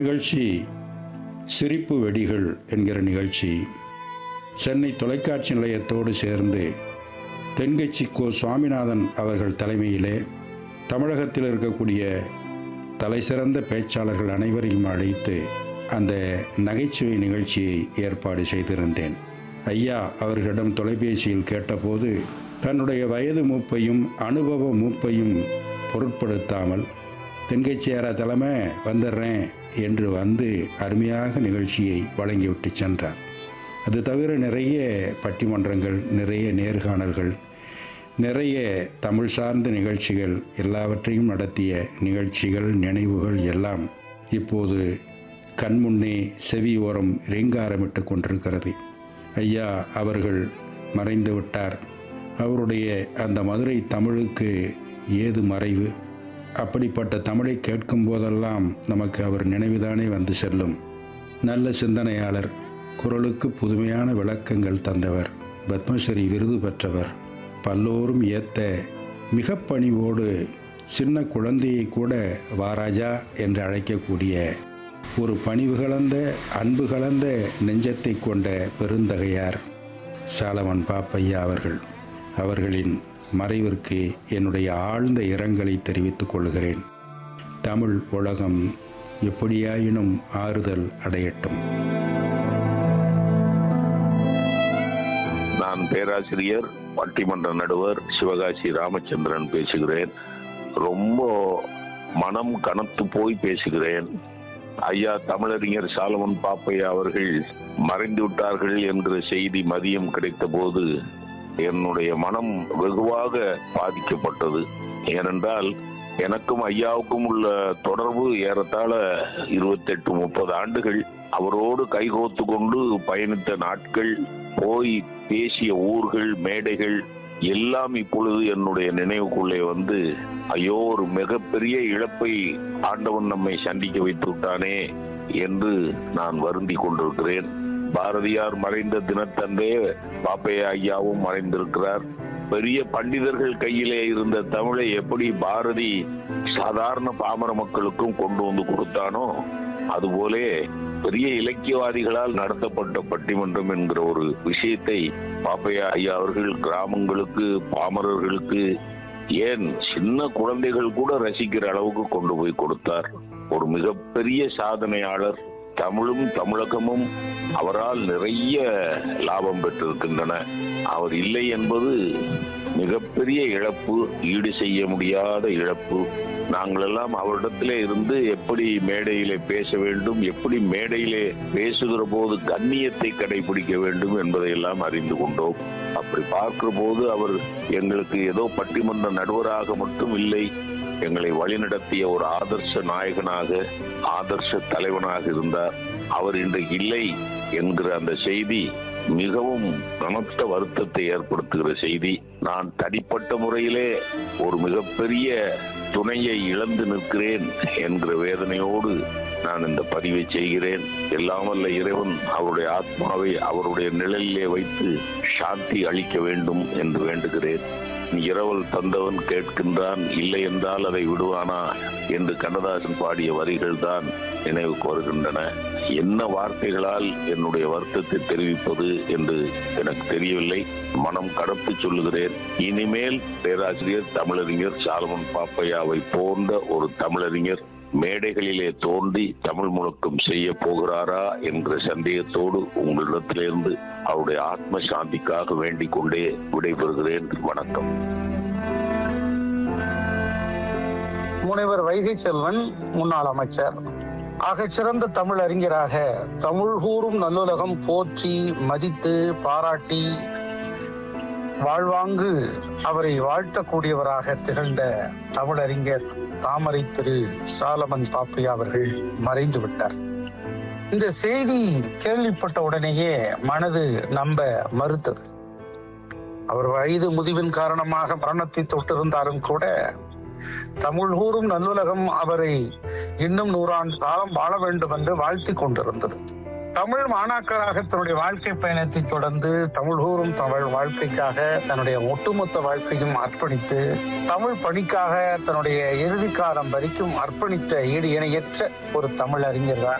நிகழ்ச்சி சிரிப்பு வெடிகள் என்கிற நிகழ்ச்சி சென்னை தொலைக்காட்சி நிலையத்தோடு சேர்ந்து தென்கட்சி கோ சுவாமிநாதன் அவர்கள் தலைமையிலே தமிழகத்தில் இருக்கக்கூடிய தலைசிறந்த பேச்சாளர்கள் அனைவரையும் அழைத்து அந்த நகைச்சுவை நிகழ்ச்சியை ஏற்பாடு செய்திருந்தேன் ஐயா அவர்களிடம் தொலைபேசியில் கேட்டபோது தன்னுடைய வயது மூப்பையும் அனுபவ மூப்பையும் பொருட்படுத்தாமல் தென்கட்சியாரா தலைமை வந்துடுறேன் என்று வந்து அருமையாக நிகழ்ச்சியை வழங்கிவிட்டு சென்றார் அது தவிர நிறைய பட்டிமன்றங்கள் நிறைய நேர்காணல்கள் நிறைய தமிழ் சார்ந்த நிகழ்ச்சிகள் எல்லாவற்றையும் நடத்திய நிகழ்ச்சிகள் நினைவுகள் எல்லாம் இப்போது கண்முன்னே செவி ஓரம் ரீங்காரமிட்டு கொண்டிருக்கிறது ஐயா அவர்கள் மறைந்து விட்டார் அவருடைய அந்த மதுரை தமிழுக்கு ஏது மறைவு அப்படிப்பட்ட தமிழை கேட்கும் போதெல்லாம் நமக்கு அவர் நினைவுதானே வந்து செல்லும் நல்ல சிந்தனையாளர் குரலுக்கு புதுமையான விளக்கங்கள் தந்தவர் பத்மஸ்ரீ விருது பெற்றவர் பல்லோரும் ஏத்த மிக பணிவோடு சின்ன குழந்தையை கூட வாராஜா என்று அழைக்கக்கூடிய ஒரு பணிவு கலந்த அன்பு கலந்த நெஞ்சத்தை கொண்ட பெருந்தகையார் சாலமன் பாப்பையா அவர்கள் அவர்களின் மறைவிற்கு என்னுடைய ஆழ்ந்த இரங்கலை தெரிவித்துக் கொள்கிறேன் தமிழ் உலகம் எப்படியாயினும் ஆறுதல் அடையட்டும் நான் பேராசிரியர் பட்டிமன்ற நடுவர் சிவகாசி ராமச்சந்திரன் பேசுகிறேன் ரொம்ப மனம் கனத்து போய் பேசுகிறேன் ஐயா தமிழறிஞர் சாலமன் பாப்பையா அவர்கள் மறைந்து விட்டார்கள் என்ற செய்தி மதியம் கிடைத்த போது என்னுடைய மனம் வெகுவாக பாதிக்கப்பட்டது ஏனென்றால் எனக்கும் ஐயாவுக்கும் உள்ள தொடர்பு ஏறத்தாழ இருபத்தெட்டு முப்பது ஆண்டுகள் அவரோடு கைகோத்து கொண்டு பயணித்த நாட்கள் போய் பேசிய ஊர்கள் மேடைகள் எல்லாம் இப்பொழுது என்னுடைய நினைவுக்குள்ளே வந்து ஐயோ ஒரு மிகப்பெரிய இழப்பை ஆண்டவன் நம்மை சந்திக்க வைத்து விட்டானே என்று நான் வருந்தி கொண்டிருக்கிறேன் பாரதியார் மறைந்த தினத்தன்றே பாப்பையா ஐயாவும் மறைந்திருக்கிறார் பெரிய பண்டிதர்கள் கையிலே இருந்த தமிழை எப்படி பாரதி சாதாரண பாமர மக்களுக்கும் கொண்டு வந்து கொடுத்தானோ அதுபோலே பெரிய இலக்கியவாதிகளால் நடத்தப்பட்ட பட்டிமன்றம் என்கிற ஒரு விஷயத்தை பாப்பையா ஐயா அவர்கள் கிராமங்களுக்கு பாமரர்களுக்கு ஏன் சின்ன குழந்தைகள் கூட ரசிக்கிற அளவுக்கு கொண்டு போய் கொடுத்தார் ஒரு மிகப்பெரிய சாதனையாளர் தமிழும் தமிழகமும் அவரால் நிறைய லாபம் பெற்றிருக்கின்றன அவர் இல்லை என்பது மிகப்பெரிய இழப்பு ஈடு செய்ய முடியாத இழப்பு நாங்கள் எல்லாம் அவரிடத்திலே இருந்து எப்படி மேடையிலே பேச வேண்டும் எப்படி மேடையிலே பேசுகிற போது கண்ணியத்தை கடைபிடிக்க வேண்டும் என்பதை எல்லாம் அறிந்து கொண்டோம் அப்படி பார்க்கிற போது அவர் எங்களுக்கு ஏதோ பட்டிமன்ற நடுவராக மட்டும் இல்லை எங்களை வழிநடத்திய ஒரு ஆதர்ச நாயகனாக ஆதர்ச தலைவனாக இருந்தார் அவர் இன்றைக்கு இல்லை என்கிற அந்த செய்தி மிகவும் கனத்த வருத்தத்தை ஏற்படுத்துகிற செய்தி நான் தனிப்பட்ட முறையிலே ஒரு மிகப்பெரிய துணையை இழந்து நிற்கிறேன் என்கிற வேதனையோடு நான் இந்த பதிவை செய்கிறேன் எல்லாம் வல்ல இறைவன் அவருடைய ஆத்மாவை அவருடைய நிழலிலே வைத்து சாந்தி அளிக்க வேண்டும் என்று வேண்டுகிறேன் இரவல் தந்தவன் கேட்கின்றான் இல்லை என்றால் அதை விடுவானா என்று கண்ணதாசன் பாடிய வரிகள் தான் நினைவுக்கு வருகின்றன என்ன வார்த்தைகளால் என்னுடைய வருத்தத்தை தெரிவிப்பது என்று எனக்கு தெரியவில்லை மனம் கடத்து சொல்லுகிறேன் இனிமேல் பேராசிரியர் தமிழறிஞர் சாலமன் பாப்பையாவை போன்ற ஒரு தமிழறிஞர் மேடைகளிலே தோன்றி தமிழ் முழக்கம் செய்ய போகிறாரா என்ற சந்தேகத்தோடு உங்களிடத்திலிருந்து அவருடைய ஆத்ம சாந்திக்காக வேண்டிக் கொண்டே விடைபெறுகிறேன் வணக்கம் முனைவர் வைகை செல்வன் முன்னாள் அமைச்சர் ஆகச் சிறந்த தமிழ் அறிஞராக தமிழ் கூறும் நல்லுலகம் போற்றி மதித்து பாராட்டி வாழ்வாங்கு அவரை வாழ்த்தக்கூடியவராக திகழ்ந்த தமிழறிஞர் தாமரை திரு சாலமன் பாப்பையா அவர்கள் மறைந்து விட்டார் இந்த செய்தி கேள்விப்பட்ட உடனேயே மனது நம்ப மறுத்தது அவர் வயது முதிவின் காரணமாக மரணத்தை தொட்டிருந்தாலும் கூட தமிழ் கூறும் நல்லுலகம் அவரை இன்னும் நூறாண்டு காலம் வாழ வேண்டும் என்று வாழ்த்தி கொண்டிருந்தது தமிழ் மாணாக்கராக தன்னுடைய வாழ்க்கை பயணத்தை தொடர்ந்து தமிழ் கூறும் தமிழ் வாழ்க்கைக்காக தன்னுடைய ஒட்டுமொத்த வாழ்க்கையும் அர்ப்பணித்து தமிழ் பணிக்காக தன்னுடைய இறுதி காலம் வரைக்கும் அர்ப்பணித்த ஈடு இணையற்ற ஒரு தமிழ் அறிஞர் தான்